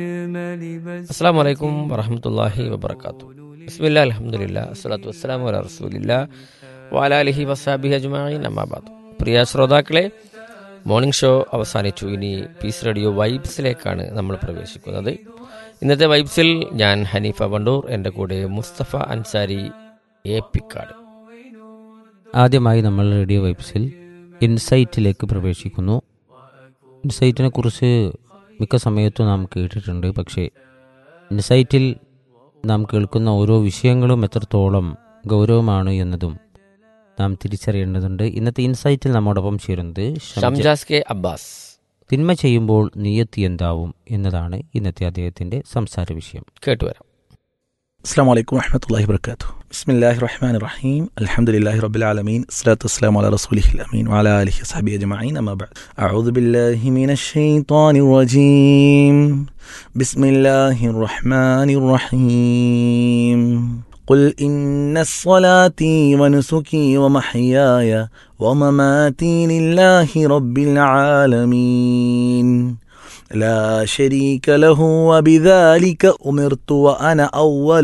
അസ്സാം വലൈക്കും വറഹമത്തല്ലാഹി വബർക്കാത്തു ബിസ്മില്ല അലഹമുല്ല അസ്സലാത്തു വസ്സലാം വല റസൂലില്ല വാലാലിഹി വസാബി അജ്മായിൻ അമ്മാബാദ് പ്രിയ ശ്രോതാക്കളെ മോർണിംഗ് ഷോ അവസാനിച്ചു ഇനി പീസ് റേഡിയോ വൈബ്സിലേക്കാണ് നമ്മൾ പ്രവേശിക്കുന്നത് ഇന്നത്തെ വൈബ്സിൽ ഞാൻ ഹനീഫ വണ്ടൂർ എൻ്റെ കൂടെ മുസ്തഫ അൻസാരി എ പിക്കാട് ആദ്യമായി നമ്മൾ റേഡിയോ വൈബ്സിൽ ഇൻസൈറ്റിലേക്ക് പ്രവേശിക്കുന്നു ഇൻസൈറ്റിനെ കുറിച്ച് മിക്ക സമയത്തും നാം കേട്ടിട്ടുണ്ട് പക്ഷേ ഇൻസൈറ്റിൽ നാം കേൾക്കുന്ന ഓരോ വിഷയങ്ങളും എത്രത്തോളം ഗൗരവമാണ് എന്നതും നാം തിരിച്ചറിയേണ്ടതുണ്ട് ഇന്നത്തെ ഇൻസൈറ്റിൽ നമ്മോടൊപ്പം ചേരുന്നത് ഷംജ. ഷംജാസ് കെ അബ്ബാസ് തിന്മ ചെയ്യുമ്പോൾ നിയത്തി എന്താവും എന്നതാണ് ഇന്നത്തെ അദ്ദേഹത്തിന്റെ സംസാര വിഷയം കേട്ടുവരാം السلام عليكم ورحمة الله وبركاته بسم الله الرحمن الرحيم الحمد لله رب العالمين الصلاة والسلام على رسوله الأمين وعلى آله وصحبه أجمعين أما بعد أعوذ بالله من الشيطان الرجيم بسم الله الرحمن الرحيم قل إن صلاتي ونسكي ومحياي ومماتي لله رب العالمين لا شريك له وبذلك أمرت وأنا أول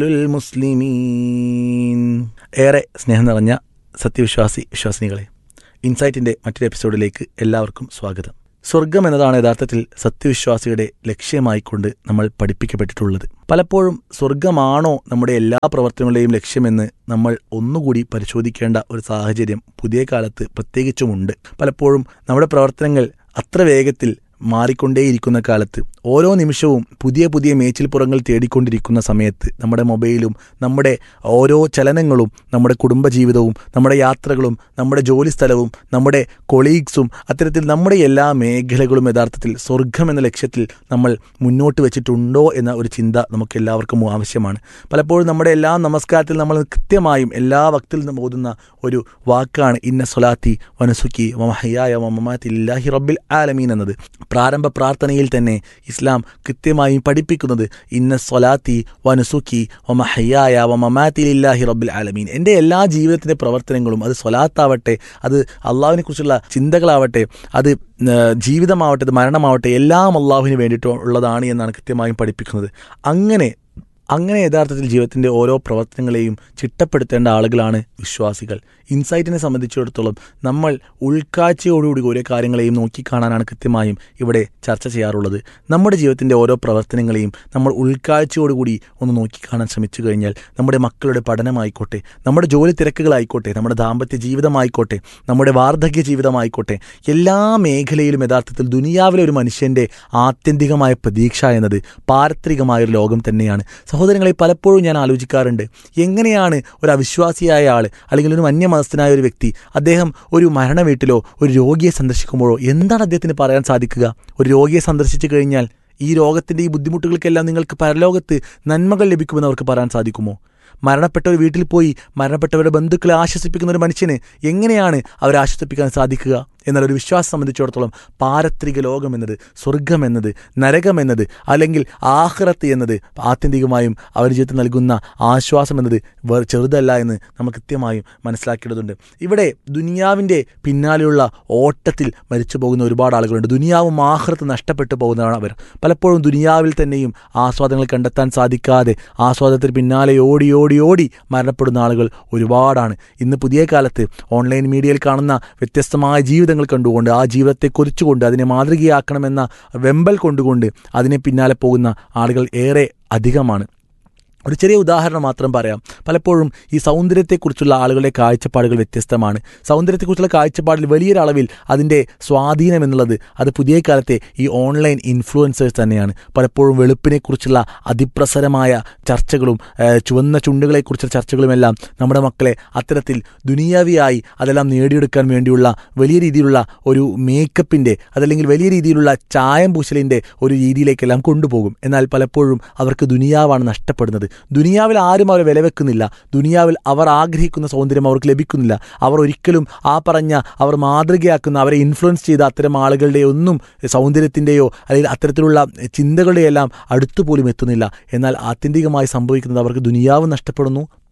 المسلمين ഏറെ സ്നേഹം നിറഞ്ഞ സത്യവിശ്വാസി വിശ്വാസിനികളെ ഇൻസൈറ്റിൻ്റെ മറ്റൊരു എപ്പിസോഡിലേക്ക് എല്ലാവർക്കും സ്വാഗതം സ്വർഗം എന്നതാണ് യഥാർത്ഥത്തിൽ സത്യവിശ്വാസിയുടെ ലക്ഷ്യമായിക്കൊണ്ട് നമ്മൾ പഠിപ്പിക്കപ്പെട്ടിട്ടുള്ളത് പലപ്പോഴും സ്വർഗമാണോ നമ്മുടെ എല്ലാ പ്രവർത്തനങ്ങളുടെയും ലക്ഷ്യമെന്ന് നമ്മൾ ഒന്നുകൂടി പരിശോധിക്കേണ്ട ഒരു സാഹചര്യം പുതിയ കാലത്ത് പ്രത്യേകിച്ചുമുണ്ട് പലപ്പോഴും നമ്മുടെ പ്രവർത്തനങ്ങൾ അത്ര വേഗത്തിൽ മാറിക്കൊണ്ടേയിരിക്കുന്ന കാലത്ത് ഓരോ നിമിഷവും പുതിയ പുതിയ മേച്ചിൽപ്പുറങ്ങൾ തേടിക്കൊണ്ടിരിക്കുന്ന സമയത്ത് നമ്മുടെ മൊബൈലും നമ്മുടെ ഓരോ ചലനങ്ങളും നമ്മുടെ കുടുംബജീവിതവും നമ്മുടെ യാത്രകളും നമ്മുടെ ജോലിസ്ഥലവും നമ്മുടെ കൊളീഗ്സും അത്തരത്തിൽ നമ്മുടെ എല്ലാ മേഖലകളും യഥാർത്ഥത്തിൽ സ്വർഗം എന്ന ലക്ഷ്യത്തിൽ നമ്മൾ മുന്നോട്ട് വെച്ചിട്ടുണ്ടോ എന്ന ഒരു ചിന്ത നമുക്ക് എല്ലാവർക്കും ആവശ്യമാണ് പലപ്പോഴും നമ്മുടെ എല്ലാ നമസ്കാരത്തിൽ നമ്മൾ കൃത്യമായും എല്ലാ വക്തിൽ നിന്നും ഓതുന്ന ഒരു വാക്കാണ് ഇന്ന സൊലാത്തി വനസുക്കി വമഹയായ വമമാത്തി ഇല്ലാഹി റബ്ബിൽ ആലമീൻ എന്നത് പ്രാരംഭ പ്രാർത്ഥനയിൽ തന്നെ ഇസ്ലാം കൃത്യമായും പഠിപ്പിക്കുന്നത് ഇന്ന സൊലാത്തി വനുസുക്കി വമഹയ്യായ വമമാത്തി ഇല്ലാഹി റബ്ബിൽ ആലമീൻ എൻ്റെ എല്ലാ ജീവിതത്തിൻ്റെ പ്രവർത്തനങ്ങളും അത് സ്വലാത്താവട്ടെ അത് അള്ളാഹുവിനെ കുറിച്ചുള്ള ചിന്തകളാവട്ടെ അത് ഏഹ്, ജീവിതമാവട്ടെ അത് മരണമാവട്ടെ എല്ലാം അള്ളാഹുവിന് വേണ്ടിയിട്ടുള്ളതാണ് എന്നാണ് കൃത്യമായും പഠിപ്പിക്കുന്നത് അങ്ങനെ അങ്ങനെ യഥാർത്ഥത്തിൽ ജീവിതത്തിൻ്റെ ഓരോ പ്രവർത്തനങ്ങളെയും ചിട്ടപ്പെടുത്തേണ്ട ആളുകളാണ് വിശ്വാസികൾ ഇൻസൈറ്റിനെ സംബന്ധിച്ചിടത്തോളം നമ്മൾ ഉൾക്കാഴ്ചയോടുകൂടി ഓരോ കാര്യങ്ങളെയും നോക്കിക്കാണാനാണ് കൃത്യമായും ഇവിടെ ചർച്ച ചെയ്യാറുള്ളത് നമ്മുടെ ജീവിതത്തിൻ്റെ ഓരോ പ്രവർത്തനങ്ങളെയും നമ്മൾ ഉൾക്കാഴ്ചയോടുകൂടി ഒന്ന് നോക്കിക്കാണാൻ ശ്രമിച്ചു കഴിഞ്ഞാൽ നമ്മുടെ മക്കളുടെ പഠനമായിക്കോട്ടെ നമ്മുടെ ജോലി തിരക്കുകളായിക്കോട്ടെ നമ്മുടെ ദാമ്പത്യ ജീവിതമായിക്കോട്ടെ നമ്മുടെ വാർദ്ധക്യ ജീവിതമായിക്കോട്ടെ എല്ലാ മേഖലയിലും യഥാർത്ഥത്തിൽ ദുനിയാവിലെ ഒരു മനുഷ്യൻ്റെ ആത്യന്തികമായ പ്രതീക്ഷ എന്നത് പാരത്രികമായ ഒരു ലോകം തന്നെയാണ് സഹോദരങ്ങളെ പലപ്പോഴും ഞാൻ ആലോചിക്കാറുണ്ട് എങ്ങനെയാണ് ഒരു അവിശ്വാസിയായ ആൾ അല്ലെങ്കിൽ ഒരു മന്യമതസ്ഥനായ ഒരു വ്യക്തി അദ്ദേഹം ഒരു മരണ വീട്ടിലോ ഒരു രോഗിയെ സന്ദർശിക്കുമ്പോഴോ എന്താണ് അദ്ദേഹത്തിന് പറയാൻ സാധിക്കുക ഒരു രോഗിയെ സന്ദർശിച്ചു കഴിഞ്ഞാൽ ഈ രോഗത്തിൻ്റെ ഈ ബുദ്ധിമുട്ടുകൾക്കെല്ലാം നിങ്ങൾക്ക് പരലോകത്ത് നന്മകൾ ലഭിക്കുമെന്ന് അവർക്ക് പറയാൻ സാധിക്കുമോ മരണപ്പെട്ട ഒരു വീട്ടിൽ പോയി മരണപ്പെട്ടവരുടെ ബന്ധുക്കളെ ആശ്വസിപ്പിക്കുന്ന ഒരു മനുഷ്യന് എങ്ങനെയാണ് അവരെ ആശ്വസിപ്പിക്കാൻ സാധിക്കുക എന്നുള്ളൊരു വിശ്വാസം സംബന്ധിച്ചിടത്തോളം പാരത്രിക ലോകം എന്നത് സ്വർഗം എന്നത് നരകം എന്നത് അല്ലെങ്കിൽ ആഹ്റത്ത് എന്നത് ആത്യന്തികമായും അവർ ജീവിതത്തിൽ നൽകുന്ന ആശ്വാസം എന്നത് വേറെ ചെറുതല്ല എന്ന് നമ്മൾ കൃത്യമായും മനസ്സിലാക്കേണ്ടതുണ്ട് ഇവിടെ ദുനിയാവിൻ്റെ പിന്നാലെയുള്ള ഓട്ടത്തിൽ മരിച്ചു പോകുന്ന ഒരുപാട് ആളുകളുണ്ട് ദുനിയാവും ആഹ്റത്ത് നഷ്ടപ്പെട്ടു പോകുന്നതാണ് അവർ പലപ്പോഴും ദുനിയാവിൽ തന്നെയും ആസ്വാദങ്ങൾ കണ്ടെത്താൻ സാധിക്കാതെ ആസ്വാദത്തിന് പിന്നാലെ ഓടി ഓടി ഓടി മരണപ്പെടുന്ന ആളുകൾ ഒരുപാടാണ് ഇന്ന് പുതിയ കാലത്ത് ഓൺലൈൻ മീഡിയയിൽ കാണുന്ന വ്യത്യസ്തമായ ജീവിതങ്ങൾ കണ്ടുകൊണ്ട് ആ ജീവിതത്തെ കൊതിച്ചുകൊണ്ട് അതിനെ മാതൃകയാക്കണമെന്ന വെമ്പൽ കൊണ്ടുകൊണ്ട് അതിനെ പിന്നാലെ പോകുന്ന ആളുകൾ ഏറെ അധികമാണ് ഒരു ചെറിയ ഉദാഹരണം മാത്രം പറയാം പലപ്പോഴും ഈ സൗന്ദര്യത്തെക്കുറിച്ചുള്ള ആളുകളുടെ കാഴ്ചപ്പാടുകൾ വ്യത്യസ്തമാണ് സൗന്ദര്യത്തെക്കുറിച്ചുള്ള കാഴ്ചപ്പാടിൽ വലിയൊരളവിൽ അതിൻ്റെ സ്വാധീനം എന്നുള്ളത് അത് പുതിയ കാലത്തെ ഈ ഓൺലൈൻ ഇൻഫ്ലുവൻസേഴ്സ് തന്നെയാണ് പലപ്പോഴും വെളുപ്പിനെക്കുറിച്ചുള്ള അതിപ്രസരമായ ചർച്ചകളും ഏഹ്, ചുവന്ന ചുണ്ടുകളെക്കുറിച്ചുള്ള ചർച്ചകളുമെല്ലാം നമ്മുടെ മക്കളെ അത്തരത്തിൽ ദുനിയാവിയായി അതെല്ലാം നേടിയെടുക്കാൻ വേണ്ടിയുള്ള വലിയ രീതിയിലുള്ള ഒരു മേക്കപ്പിൻ്റെ അതല്ലെങ്കിൽ വലിയ രീതിയിലുള്ള ചായം പൂശലിൻ്റെ ഒരു രീതിയിലേക്കെല്ലാം കൊണ്ടുപോകും എന്നാൽ പലപ്പോഴും അവർക്ക് ദുനിയാവാണ് നഷ്ടപ്പെടുന്നത് ദുനിയാവിൽ ആരും അവരെ വില വെക്കുന്നില്ല ദുനിയാവിൽ അവർ ആഗ്രഹിക്കുന്ന സൗന്ദര്യം അവർക്ക് ലഭിക്കുന്നില്ല അവർ ഒരിക്കലും ആ പറഞ്ഞ അവർ മാതൃകയാക്കുന്ന അവരെ ഇൻഫ്ലുവൻസ് ചെയ്ത അത്തരം ആളുകളുടെ ഒന്നും സൗന്ദര്യത്തിൻ്റെയോ അല്ലെങ്കിൽ അത്തരത്തിലുള്ള ചിന്തകളുടെയെല്ലാം അടുത്തു പോലും എത്തുന്നില്ല എന്നാൽ ആത്യന്തികമായി സംഭവിക്കുന്നത് അവർക്ക് ദുനിയാവ് നഷ്ടപ്പെടുന്നു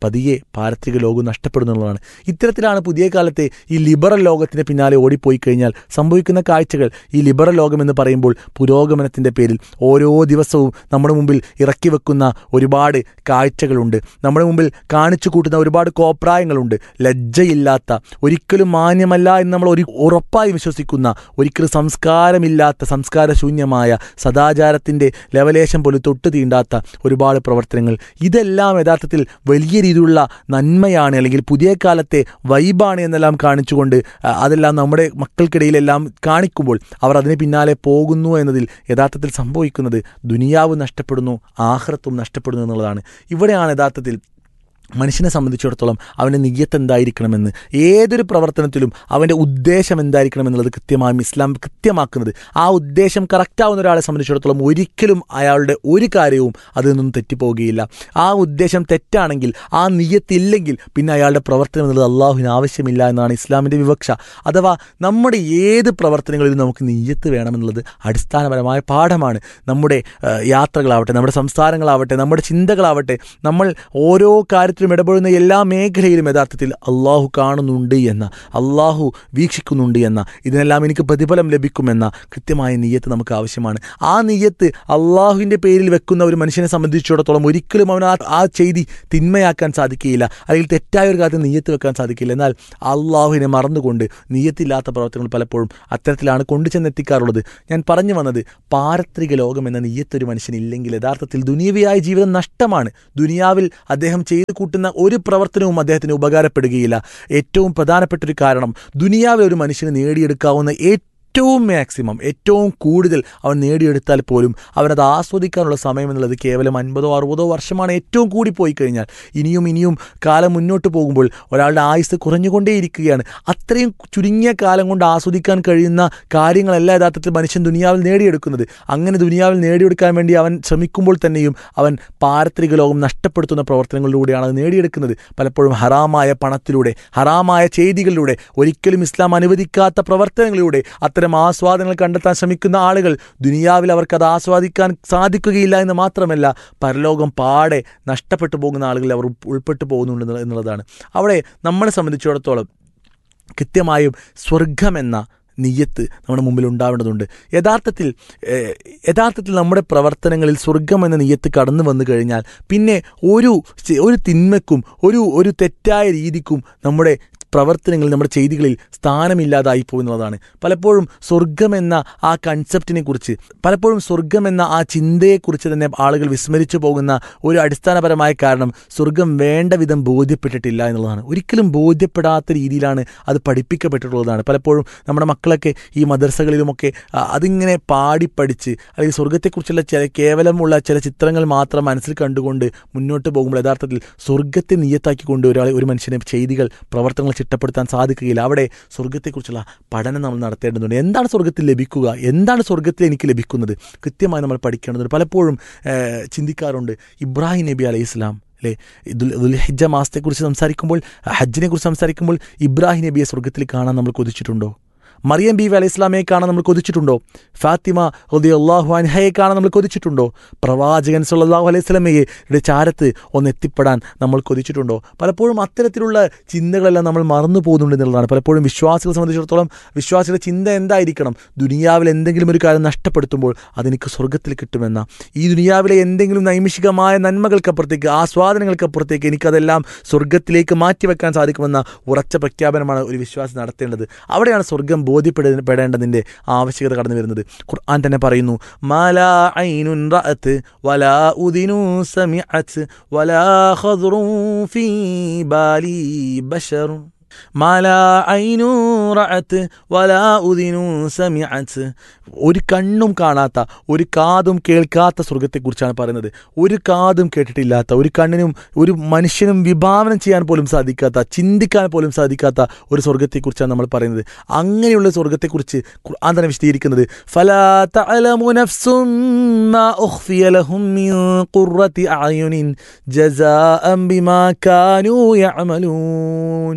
പതിയെ പാരത്രിക ലോകം നഷ്ടപ്പെടുന്നുള്ളതാണ് ഇത്തരത്തിലാണ് പുതിയ കാലത്തെ ഈ ലിബറൽ ലോകത്തിന് പിന്നാലെ ഓടിപ്പോയി കഴിഞ്ഞാൽ സംഭവിക്കുന്ന കാഴ്ചകൾ ഈ ലിബറൽ ലോകം എന്ന് പറയുമ്പോൾ പുരോഗമനത്തിൻ്റെ പേരിൽ ഓരോ ദിവസവും നമ്മുടെ മുമ്പിൽ ഇറക്കി വെക്കുന്ന ഒരുപാട് കാഴ്ചകളുണ്ട് നമ്മുടെ മുമ്പിൽ കാണിച്ചു കൂട്ടുന്ന ഒരുപാട് കോപ്രായങ്ങളുണ്ട് ലജ്ജയില്ലാത്ത ഒരിക്കലും മാന്യമല്ല എന്ന് നമ്മൾ ഒരു ഉറപ്പായി വിശ്വസിക്കുന്ന ഒരിക്കലും സംസ്കാരമില്ലാത്ത സംസ്കാരശൂന്യമായ സദാചാരത്തിൻ്റെ ലവലേശം പോലും തൊട്ട് തീണ്ടാത്ത ഒരുപാട് പ്രവർത്തനങ്ങൾ ഇതെല്ലാം യഥാർത്ഥത്തിൽ വലിയ രീതിയിലുള്ള നന്മയാണ് അല്ലെങ്കിൽ പുതിയ കാലത്തെ വൈബാണ് എന്നെല്ലാം കാണിച്ചുകൊണ്ട് ആ, അതെല്ലാം നമ്മുടെ മക്കൾക്കിടയിലെല്ലാം കാണിക്കുമ്പോൾ അവർ അതിന് പിന്നാലെ പോകുന്നു എന്നതിൽ യഥാർത്ഥത്തിൽ സംഭവിക്കുന്നത് ദുനിയാവ് നഷ്ടപ്പെടുന്നു ആഹ്റത്തും നഷ്ടപ്പെടുന്നു എന്നുള്ളതാണ് ഇവിടെയാണ് യഥാർത്ഥത്തിൽ മനുഷ്യനെ സംബന്ധിച്ചിടത്തോളം അവൻ്റെ നിയ്യത്ത് എന്തായിരിക്കണമെന്ന് ഏതൊരു പ്രവർത്തനത്തിലും അവൻ്റെ ഉദ്ദേശം എന്തായിരിക്കണം എന്നുള്ളത് കൃത്യമായും ഇസ്ലാം കൃത്യമാക്കുന്നത് ആ ഉദ്ദേശം കറക്റ്റാവുന്ന ഒരാളെ സംബന്ധിച്ചിടത്തോളം ഒരിക്കലും അയാളുടെ ഒരു കാര്യവും അതിൽ നിന്നും തെറ്റിപ്പോവുകയില്ല ആ ഉദ്ദേശം തെറ്റാണെങ്കിൽ ആ നിയ്യത്തില്ലെങ്കിൽ പിന്നെ അയാളുടെ പ്രവർത്തനം എന്നുള്ളത് അള്ളാഹുവിന് ആവശ്യമില്ല എന്നാണ് ഇസ്ലാമിൻ്റെ വിവക്ഷ അഥവാ നമ്മുടെ ഏത് പ്രവർത്തനങ്ങളിലും നമുക്ക് നിയ്യത്ത് വേണമെന്നുള്ളത് അടിസ്ഥാനപരമായ പാഠമാണ് നമ്മുടെ ആ, യാത്രകളാവട്ടെ നമ്മുടെ സംസാരങ്ങളാവട്ടെ നമ്മുടെ ചിന്തകളാവട്ടെ നമ്മൾ ഓരോ കാര്യത്തിലും ഇടപെടുന്ന എല്ലാ മേഖലയിലും യഥാർത്ഥത്തിൽ അള്ളാഹു കാണുന്നുണ്ട് എന്ന അള്ളാഹു വീക്ഷിക്കുന്നുണ്ട് എന്ന ഇതിനെല്ലാം എനിക്ക് പ്രതിഫലം ലഭിക്കുമെന്ന കൃത്യമായ നീയത്ത് നമുക്ക് ആവശ്യമാണ് ആ നീയത്ത് അള്ളാഹുവിൻ്റെ പേരിൽ വെക്കുന്ന ഒരു മനുഷ്യനെ സംബന്ധിച്ചിടത്തോളം ഒരിക്കലും അവൻ ആ ആ ചെയ്തി തിന്മയാക്കാൻ സാധിക്കുകയില്ല അല്ലെങ്കിൽ തെറ്റായ ഒരു കാര്യത്തിൽ നീയത്ത് വെക്കാൻ സാധിക്കില്ല എന്നാൽ അള്ളാഹുവിനെ മറന്നുകൊണ്ട് നീയത്തില്ലാത്ത പ്രവർത്തനങ്ങൾ പലപ്പോഴും അത്തരത്തിലാണ് കൊണ്ടു ചെന്നെത്തിക്കാറുള്ളത് ഞാൻ പറഞ്ഞു വന്നത് പാരത്രിക ലോകം എന്ന നീയത്ത് ഒരു മനുഷ്യനില്ലെങ്കിൽ യഥാർത്ഥത്തിൽ ദുനിയവിയായ ജീവിതം നഷ്ടമാണ് ദുനിയാവിൽ അദ്ദേഹം ചെയ്തു കൂട്ടുന്ന ഒരു പ്രവർത്തനവും അദ്ദേഹത്തിന് ഉപകാരപ്പെടുകയില്ല ഏറ്റവും പ്രധാനപ്പെട്ട ഒരു കാരണം ദുനിയാവിൽ ഒരു മനുഷ്യന് നേടിയെടുക്കാവുന്ന ഏറ്റവും മാക്സിമം ഏറ്റവും കൂടുതൽ അവൻ നേടിയെടുത്താൽ പോലും അവനത് ആസ്വദിക്കാനുള്ള സമയം എന്നുള്ളത് കേവലം അൻപതോ അറുപതോ വർഷമാണ് ഏറ്റവും കൂടി പോയി കഴിഞ്ഞാൽ ഇനിയും ഇനിയും കാലം മുന്നോട്ട് പോകുമ്പോൾ ഒരാളുടെ ആയുസ് കുറഞ്ഞുകൊണ്ടേയിരിക്കുകയാണ് അത്രയും ചുരുങ്ങിയ കാലം കൊണ്ട് ആസ്വദിക്കാൻ കഴിയുന്ന കാര്യങ്ങളല്ല യഥാർത്ഥത്തിൽ മനുഷ്യൻ ദുനിയാവിൽ നേടിയെടുക്കുന്നത് അങ്ങനെ ദുനിയാവിൽ നേടിയെടുക്കാൻ വേണ്ടി അവൻ ശ്രമിക്കുമ്പോൾ തന്നെയും അവൻ പാരത്രിക ലോകം നഷ്ടപ്പെടുത്തുന്ന പ്രവർത്തനങ്ങളിലൂടെയാണ് അത് നേടിയെടുക്കുന്നത് പലപ്പോഴും ഹറാമായ പണത്തിലൂടെ ഹറാമായ ചെയ്തികളിലൂടെ ഒരിക്കലും ഇസ്ലാം അനുവദിക്കാത്ത പ്രവർത്തനങ്ങളിലൂടെ അത്തരം ആസ്വാദനങ്ങൾ കണ്ടെത്താൻ ശ്രമിക്കുന്ന ആളുകൾ ദുനിയാവിൽ അവർക്കത് ആസ്വാദിക്കാൻ സാധിക്കുകയില്ല എന്ന് മാത്രമല്ല പരലോകം പാടെ നഷ്ടപ്പെട്ടു പോകുന്ന ആളുകൾ അവർ ഉൾ- ഉൾപ്പെട്ടു പോകുന്നുണ്ട് എന്നുള്ള- എന്നുള്ളതാണ് അവിടെ നമ്മളെ സംബന്ധിച്ചിടത്തോളം കൃത്യമായും സ്വർഗമെന്ന നിയ്യത്ത് നമ്മുടെ മുമ്പിൽ ഉണ്ടാവേണ്ടതുണ്ട് യഥാർത്ഥത്തിൽ ഏഹ്, യഥാർത്ഥത്തിൽ നമ്മുടെ പ്രവർത്തനങ്ങളിൽ സ്വർഗം എന്ന നിയ്യത്ത് കടന്നു വന്നു കഴിഞ്ഞാൽ പിന്നെ ഒരു ചെ- ഒരു തിന്മയ്ക്കും ഒരു ഒരു തെറ്റായ രീതിക്കും നമ്മുടെ പ്രവർത്തനങ്ങളിൽ നമ്മുടെ ചെയ്തികളിൽ സ്ഥാനമില്ലാതായി പോകുന്നതാണ് പലപ്പോഴും സ്വർഗമെന്ന ആ കൺസെപ്റ്റിനെ കുറിച്ച് പലപ്പോഴും സ്വർഗമെന്ന ആ ചിന്തയെക്കുറിച്ച് തന്നെ ആളുകൾ വിസ്മരിച്ചു പോകുന്ന ഒരു അടിസ്ഥാനപരമായ കാരണം സ്വർഗം വേണ്ട വിധം ബോധ്യപ്പെട്ടിട്ടില്ല എന്നുള്ളതാണ് ഒരിക്കലും ബോധ്യപ്പെടാത്ത രീതിയിലാണ് അത് പഠിപ്പിക്കപ്പെട്ടിട്ടുള്ളതാണ് പലപ്പോഴും നമ്മുടെ മക്കളൊക്കെ ഈ മദർസകളിലുമൊക്കെ ആ, അതിങ്ങനെ പാടി പഠിച്ച് അല്ലെങ്കിൽ സ്വർഗത്തെക്കുറിച്ചുള്ള ചില കേവലമുള്ള ചില ചിത്രങ്ങൾ മാത്രം മനസ്സിൽ കണ്ടുകൊണ്ട് മുന്നോട്ട് പോകുമ്പോൾ യഥാർത്ഥത്തിൽ സ്വർഗത്തെ നിയത്താക്കിക്കൊണ്ട് ഒരാൾ ഒരു മനുഷ്യനെ ചെയ്തികൾ പ്രവർത്തനങ്ങൾ ചിട്ടപ്പെടുത്താൻ സാധിക്കുകയില്ല അവിടെ സ്വർഗത്തെക്കുറിച്ചുള്ള പഠനം നമ്മൾ നടത്തേണ്ടതുണ്ട് എന്താണ് സ്വർഗത്തിൽ ലഭിക്കുക എന്താണ് സ്വർഗത്തിൽ എനിക്ക് ലഭിക്കുന്നത് കൃത്യമായി നമ്മൾ പഠിക്കേണ്ടതുണ്ട് പലപ്പോഴും ഏഹ്, ചിന്തിക്കാറുണ്ട് ഇബ്രാഹിം നബി അലൈഹി ഇസ്ലാം അല്ലേ ദുൽ ദുൽഹിജ മാസത്തെക്കുറിച്ച് സംസാരിക്കുമ്പോൾ ഹജ്ജിനെ കുറിച്ച് സംസാരിക്കുമ്പോൾ ഇബ്രാഹിം നബിയെ സ്വർഗത്തിൽ കാണാൻ നമ്മൾ കൊതിച്ചിട്ടുണ്ടോ മറിയം ബീവി അലൈഹി ഇസ്ലാമയെ കാണാൻ നമ്മൾ കൊതിച്ചിട്ടുണ്ടോ ഫാത്തിമ ഹുദി അള്ളാഹു അൻഹയെ കാണാൻ നമ്മൾ കൊതിച്ചിട്ടുണ്ടോ പ്രവാചകൻ സല്ലല്ലാഹു അലൈഹി സ്വലമയുടെ ചാരത്ത് ഒന്ന് എത്തിപ്പെടാൻ നമ്മൾ കൊതിച്ചിട്ടുണ്ടോ പലപ്പോഴും അത്തരത്തിലുള്ള ചിന്തകളെല്ലാം നമ്മൾ മറന്നു പോകുന്നുണ്ട് എന്നുള്ളതാണ് പലപ്പോഴും വിശ്വാസികളെ സംബന്ധിച്ചിടത്തോളം വിശ്വാസിയുടെ ചിന്ത എന്തായിരിക്കണം ദുനിയാവിൽ എന്തെങ്കിലും ഒരു കാര്യം നഷ്ടപ്പെടുത്തുമ്പോൾ അതെനിക്ക് സ്വർഗത്തിൽ കിട്ടുമെന്ന ഈ ദുനിയാവിലെ എന്തെങ്കിലും നൈമിഷികമായ നന്മകൾക്കപ്പുറത്തേക്ക് ആസ്വാദനങ്ങൾക്കപ്പുറത്തേക്ക് എനിക്കതെല്ലാം സ്വർഗത്തിലേക്ക് മാറ്റിവെക്കാൻ സാധിക്കുമെന്ന ഉറച്ച പ്രഖ്യാപനമാണ് ഒരു വിശ്വാസി നടത്തേണ്ടത് അവിടെയാണ് സ്വർഗം ബോധ്യപ്പെടേണ്ടതിൻ്റെ ആവശ്യകത കടന്നു വരുന്നത് ഖുർആൻ തന്നെ പറയുന്നു മാലാ ഐനുൻ റഅത്ത് വലാ ഉദിനു സമിഅത്ത് വലാ ഖദ്റുൻ ഫീ ബാലി ബശറുൻ മാലാ ഐനു റഅത്ത് വലാ ഉദിനു സമിഅത്ത് ഒരു കണ്ണും കാണാത്ത ഒരു കാതും കേൾക്കാത്ത സ്വർഗത്തെക്കുറിച്ചാണ് പറയുന്നത് ഒരു കാതും കേട്ടിട്ടില്ലാത്ത ഒരു കണ്ണിനും ഒരു മനുഷ്യനും വിഭാവനം ചെയ്യാൻ പോലും സാധിക്കാത്ത ചിന്തിക്കാൻ പോലും സാധിക്കാത്ത ഒരു സ്വർഗത്തെക്കുറിച്ചാണ് നമ്മൾ പറയുന്നത് അങ്ങനെയുള്ള സ്വർഗത്തെക്കുറിച്ച് ഖുർആൻ തന്നെ വിശദീകരിക്കുന്നത് ഫലാ തഅലമു നഫ്സും മാ ഉഖ്ഫിയ ലഹും മിൻ ഖുർറത്തി അയുനിൻ ജസാഅൻ ബിമാ കാനൂ യഅമലൂൻ ഫലാ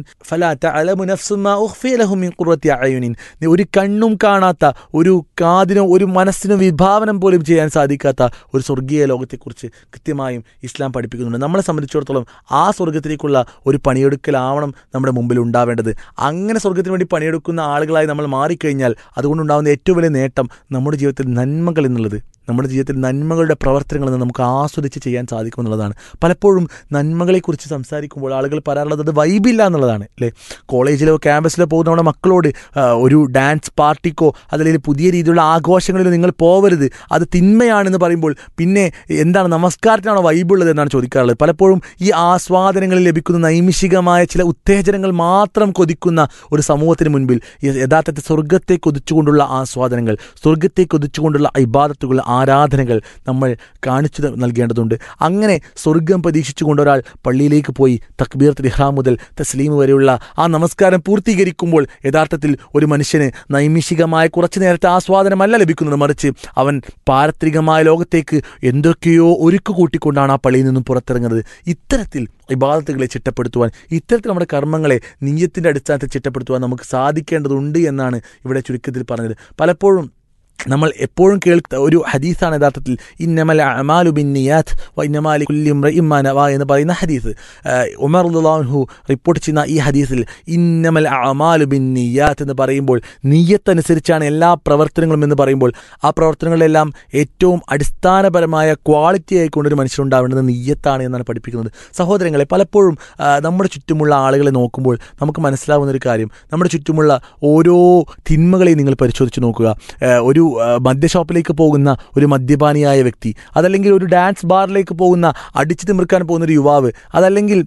ഫലാ തഅലമു നഫ്സും മാ ഉഖ്ഫിയ ലഹും മിൻ ഖുർറത്തി അയുനിൻ ഒരു കണ്ണും കാണാത്ത ഒരു കാതിനോ ഒരു മനസ്സിനോ വിഭാവനം പോലും ചെയ്യാൻ സാധിക്കാത്ത ഒരു സ്വർഗീയ ലോകത്തെക്കുറിച്ച് കൃത്യമായും ഇസ്ലാം പഠിപ്പിക്കുന്നുണ്ട് നമ്മളെ സംബന്ധിച്ചിടത്തോളം ആ സ്വർഗത്തിലേക്കുള്ള ഒരു പണിയെടുക്കലാവണം നമ്മുടെ മുമ്പിൽ ഉണ്ടാവേണ്ടത് അങ്ങനെ സ്വർഗത്തിന് വേണ്ടി പണിയെടുക്കുന്ന ആളുകളായി നമ്മൾ മാറിക്കഴിഞ്ഞാൽ അതുകൊണ്ടുണ്ടാകുന്ന ഏറ്റവും വലിയ നേട്ടം നമ്മുടെ ജീവിതത്തിൽ നന്മകൾ എന്നുള്ളത് നമ്മുടെ ജീവിതത്തിൽ നന്മകളുടെ പ്രവർത്തനങ്ങൾ നമുക്ക് ആസ്വദിച്ച് ചെയ്യാൻ സാധിക്കും എന്നുള്ളതാണ് പലപ്പോഴും നന്മകളെക്കുറിച്ച് സംസാരിക്കുമ്പോൾ ആളുകൾ പറയാറുള്ളത് അത് വൈബില്ല എന്നുള്ളതാണ് അല്ലേ കോളേജിലോ ക്യാമ്പസിലോ പോകുന്ന നമ്മുടെ മക്കളോട് ആ, ഒരു ഡാൻസ് പാർട്ടിക്കോ അതല്ലെങ്കിൽ പുതിയ രീതിയിലുള്ള ആഘോഷങ്ങളിലോ നിങ്ങൾ പോവരുത് അത് തിന്മയാണെന്ന് പറയുമ്പോൾ പിന്നെ എന്താണ് നമസ്കാരത്തിനാണോ വൈബുള്ളത് എന്നാണ് ചോദിക്കാറുള്ളത് പലപ്പോഴും ഈ ആസ്വാദനങ്ങളിൽ ലഭിക്കുന്ന നൈമിഷികമായ ചില ഉത്തേജനങ്ങൾ മാത്രം കൊതിക്കുന്ന ഒരു സമൂഹത്തിന് മുൻപിൽ യ- യഥാർത്ഥത്തിൽ സ്വർഗത്തെ കൊതിച്ചുകൊണ്ടുള്ള ആസ്വാദനങ്ങൾ സ്വർഗത്തെ കൊതിച്ചുകൊണ്ടുള്ള ഇബാദത്തുകൾ ആരാധനകൾ നമ്മൾ കാണിച്ചു ത- നൽകേണ്ടതുണ്ട് അങ്ങനെ സ്വർഗം പ്രതീക്ഷിച്ചുകൊണ്ട് ഒരാൾ പള്ളിയിലേക്ക് പോയി തക്ബീർ ഇഹ്റാം മുതൽ തസ്ലീം വരെയുള്ള ആ നമസ്കാരം പൂർത്തീകരിക്കുമ്പോൾ യഥാർത്ഥത്തിൽ ഒരു മനുഷ്യന് നൈമിഷികമായ കുറച്ചു നേരത്തെ ആസ്വാദനമല്ല ലഭിക്കുന്നത് മറിച്ച് അവൻ പാരത്രികമായ ലോകത്തേക്ക് എന്തൊക്കെയോ ഒരുക്കു കൂട്ടിക്കൊണ്ടാണ് ആ പള്ളിയിൽ നിന്നും പുറത്തിറങ്ങുന്നത് ഇത്തരത്തിൽ ഇബാദത്തുകളെ ചിട്ടപ്പെടുത്തുവാൻ ഇത്തരത്തിൽ നമ്മുടെ കർമ്മങ്ങളെ നീയത്തിൻ്റെ അടിസ്ഥാനത്തിൽ ചിട്ടപ്പെടുത്തുവാൻ നമുക്ക് സാധിക്കേണ്ടതുണ്ട് എന്നാണ് ഇവിടെ ചുരുക്കത്തിൽ പറഞ്ഞത് പലപ്പോഴും നമ്മൾ എപ്പോഴും കേൾത്ത ഒരു ഹദീസാണ് യഥാർത്ഥത്തിൽ ഇന്നമൽ അമാലു ബിൻ നിയാത്ത് വ ഇന്നമാലി കുല്ലിം ഇമ്മാനവ എന്ന് പറയുന്ന ഹദീസ് ആഹ് ഉമർ ഉല്ലാഹു റിപ്പോർട്ട് ചെയ്യുന്ന ഈ ഹദീസിൽ ഇന്നമൽ അമാലു ബിൻ നിയാത്ത് എന്ന് പറയുമ്പോൾ നീയത്തനുസരിച്ചാണ് എല്ലാ പ്രവർത്തനങ്ങളും എന്ന് പറയുമ്പോൾ ആ പ്രവർത്തനങ്ങളിലെല്ലാം ഏറ്റവും അടിസ്ഥാനപരമായ ക്വാളിറ്റി ആയിക്കൊണ്ട് ഒരു മനുഷ്യനുണ്ടാവേണ്ടത് നീയത്താണ് എന്നാണ് പഠിപ്പിക്കുന്നത് സഹോദരങ്ങളെ പലപ്പോഴും ആ, നമ്മുടെ ചുറ്റുമുള്ള ആളുകളെ നോക്കുമ്പോൾ നമുക്ക് മനസ്സിലാവുന്ന ഒരു കാര്യം നമ്മുടെ ചുറ്റുമുള്ള ഓരോ തിന്മകളെയും നിങ്ങൾ പരിശോധിച്ച് നോക്കുക ആ, ഒരു ആ, മദ്യഷോപ്പിലേക്ക് പോകുന്ന ഒരു മദ്യപാനിയായ വ്യക്തി അതല്ലെങ്കിൽ ഒരു ഡാൻസ് ബാറിലേക്ക് പോകുന്ന അടിച്ചു തിമിർക്കാൻ പോകുന്ന ഒരു യുവാവ് അതല്ലെങ്കിൽ